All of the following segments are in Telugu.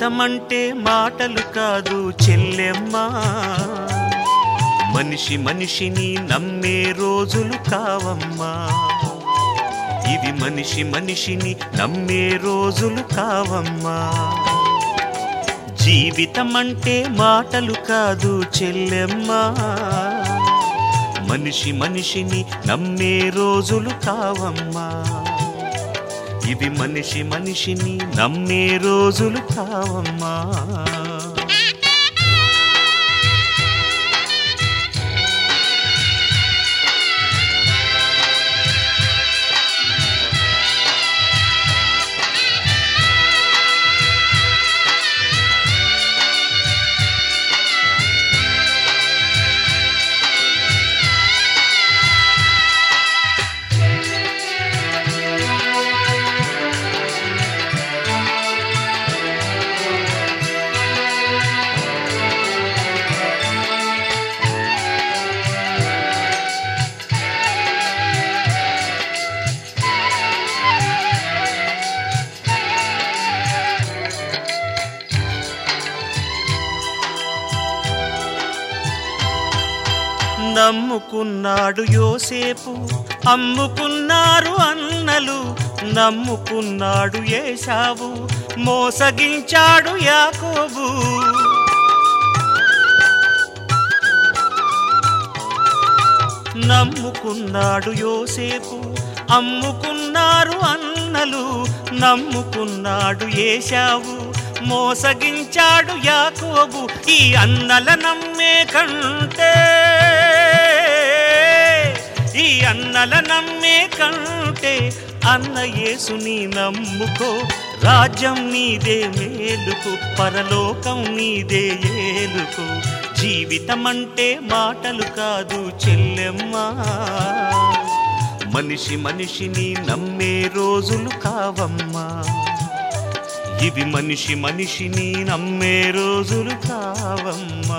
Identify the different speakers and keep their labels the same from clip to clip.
Speaker 1: జీవితం అంటే మాటలు కాదు చెల్లెమ్మా మనిషి మనిషిని నమ్మే రోజులు కావమ్మా ఇది మనిషి మనిషిని నమ్మే రోజులు కావమ్మా జీవితం అంటే మాటలు కాదు చెల్లెమ్మా మనిషి మనిషిని నమ్మే రోజులు కావమ్మా ఇది మనిషి మనిషిని నమ్మే రోజులు కావమ్మా నమ్ముకున్నాడు యోసేపు అమ్ముకున్నారు అన్నలు నమ్ముకున్నాడు ఏశావు మోసగించాడు యాకోబు నమ్ముకున్నాడు యోసేపు అమ్ముకున్నారు అన్నలు నమ్ముకున్నాడు ఏశావు మోసగించాడు యాకోబు ఈ అన్నల నమ్మే కంటే ఈ అన్నల నమ్మే కంటే అన్న యేసుని నమ్ముకో రాజ్యం నీదే మేలుకు పరలోకం నీదే ఏలుకు జీవితం అంటే మాటలు కాదు చెల్లెమ్మా మనిషి మనిషిని నమ్మే రోజులు కావమ్మా ఇవి మనిషి మనిషిని నమ్మే రోజులు కావమ్మా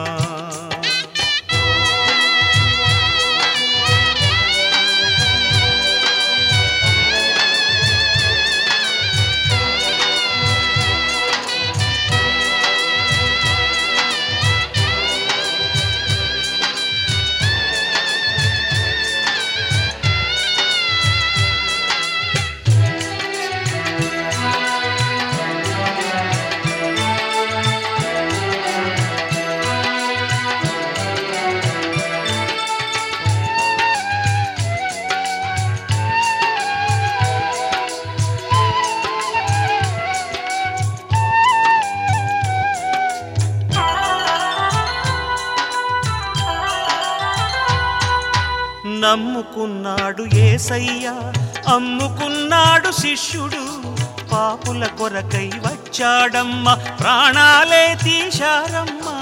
Speaker 1: నమ్ముకున్నాడు ఏసయ్య అమ్ముకున్నాడు శిష్యుడు పాపుల కొరకై వచ్చాడమ్మ ప్రాణాలే తీశారమ్మా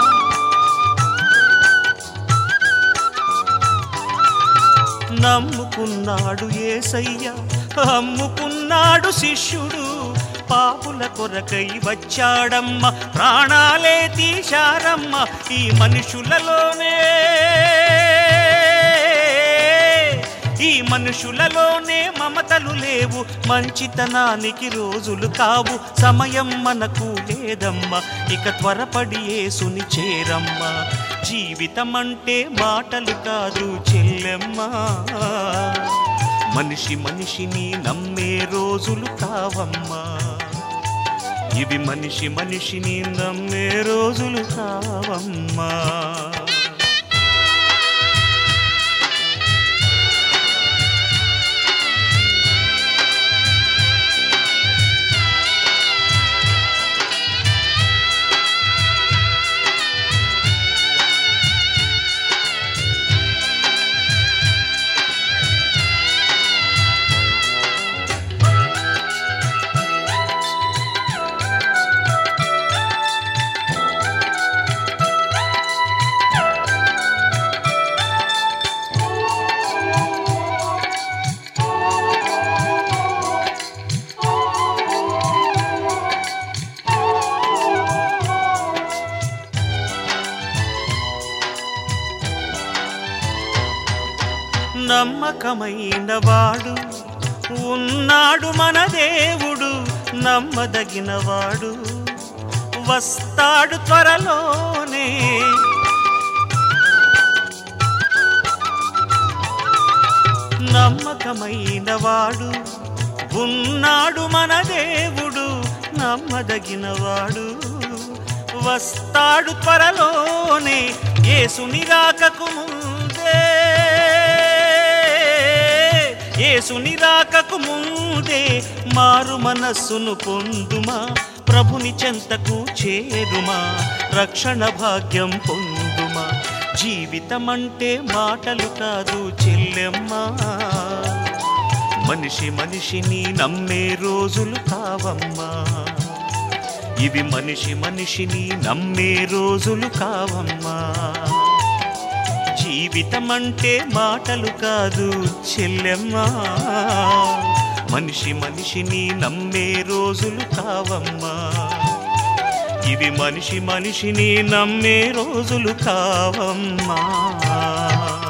Speaker 1: నమ్ముకున్నాడు ఏసయ్య అమ్ముకున్నాడు శిష్యుడు పాపుల కొరకై వచ్చాడమ్మ ప్రాణాలే తీశారమ్మ ఈ మనుషులలోనే ఈ మనుషులలోనే మమతలు లేవు మంచితనానికి రోజులు కావు సమయం మనకు లేదమ్మా ఇక త్వరపడి ఏసుని చేరమ్మా జీవితం అంటే మాటలు కాదు చెల్లెమ్మా మనిషి మనిషిని నమ్మే రోజులు కావమ్మా ఇవి మనిషి మనిషిని నమ్మే రోజులు కావమ్మా నమ్మకమైన వాడు ఉన్నాడు మన దేవుడు నమ్మదగిన వాడు వస్తాడు త్వరలోనే నమ్మకమైన వాడు ఉన్నాడు మన దేవుడు నమ్మదగినవాడు వస్తాడు త్వరలోనే యేసుని రాకకు ముందే యేసుని రాకకు ముందే మారు మనస్సును పొందుమా ప్రభుని చెంతకు చేరుమా రక్షణ భాగ్యం పొందుమా జీవితమంటే మాటలు కాదు చెల్లెమ్మా మనిషి మనిషిని నమ్మే రోజులు కావమ్మా ఇవి మనిషి మనిషిని నమ్మే రోజులు కావమ్మా జీవితం అంటే మాటలు కాదు చెల్లెమ్మా మనిషి మనిషిని నమ్మే రోజులు కావమ్మా ఇవి మనిషి మనిషిని నమ్మే రోజులు కావమ్మా